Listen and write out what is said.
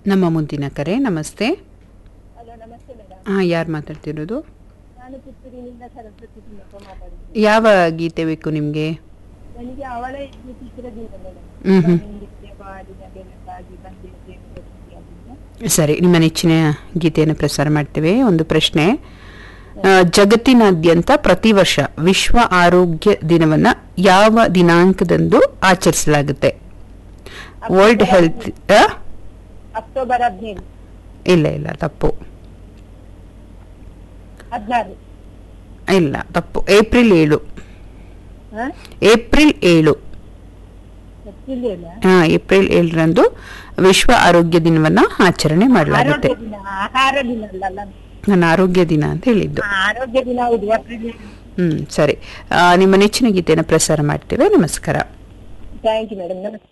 ನಮ್ಮ ಮುಂದಿನ ಕರೆ ನಮಸ್ತೆ ಹಲೋ ನಮಸ್ತೆ ಮೇಡಮ್ ಹಾಂ ಯಾರು ಮಾತಾಡ್ತಿರೋದು ನಾನು ಪುತ್ತೂರಿನಿಂದ ಸರಸ್ವತಿ ತಿಮ್ಮಪ್ಪ ಮಾತಾಡಿದ್ದೀನಿ ಯಾವ ಗೀತೆ ಬೇಕು ನಿಮಗೆ ನನಗೆ ಅವಳ ಇದು ಚಿತ್ರದಿಂದ ಮೇಡಮ್ ಹ್ಮ್ ಹ್ಮ್. ನಿತ್ಯ ಬಾಡಿನ ಬೆಳಕಾಗಿ ಬಂದಿದ್ದೆ ಅಂತ ಸರಿ ನಿಮ್ಮ ನೆಚ್ಚಿನ ಗೀತೆಯನ್ನು ಪ್ರಸಾರ ಮಾಡ್ತೇವೆ ಒಂದು ಪ್ರಶ್ನೆ ಆ, ಜಗತ್ತಿನಾದ್ಯಂತ ಪ್ರತಿ ವರ್ಷ ವಿಶ್ವ ಆರೋಗ್ಯ ದಿನವನ್ನ ಯಾವ ದಿನಾಂಕದಂದು ಆಚರಿಸಲಾಗುತ್ತೆ ವರ್ಲ್ಡ್ ಹೆಲ್ತ್ ಅಕ್ಟೋಬರ್ ಹದಿನೇಳು ಇಲ್ಲ ಇಲ್ಲ ತಪ್ಪು ಹದಿನಾರು ಇಲ್ಲ ತಪ್ಪು ಏಪ್ರಿಲ್ ಏಳು ಹಾ ಏಪ್ರಿಲ್ ಏಳು ಗೊತ್ತಿಲ್ಲ ಅಲ್ಲ ಹಾ ಏಪ್ರಿಲ್ ಏಳರಂದು ವಿಶ್ವ ಆರೋಗ್ಯ ದಿನವನ್ನ ಆಚರಣೆ ಮಾಡಲಾಗುತ್ತೆ ಆರೋಗ್ಯ ದಿನ ಆಹಾರ ದಿನ ಅಲ್ಲ ಅಲ್ಲ ನಾನು ಆರೋಗ್ಯ ದಿನ ಅಂತ ಹೇಳಿದ್ದು ಹಾ, ಆರೋಗ್ಯ ದಿನ ಹೌದು ಏಪ್ರಿಲ್ ಹ್ಮ್ ಸರಿ ಆ, ನಿಮ್ಮ ನೆಚ್ಚಿನ ಗೀತೆಯನ್ನು ಪ್ರಸಾರ ಮಾಡ್ತೇವೆ ನಮಸ್ಕಾರ ಥ್ಯಾಂಕ್ ಯು ಮೇಡಮ್ ನಮಸ್ತೆ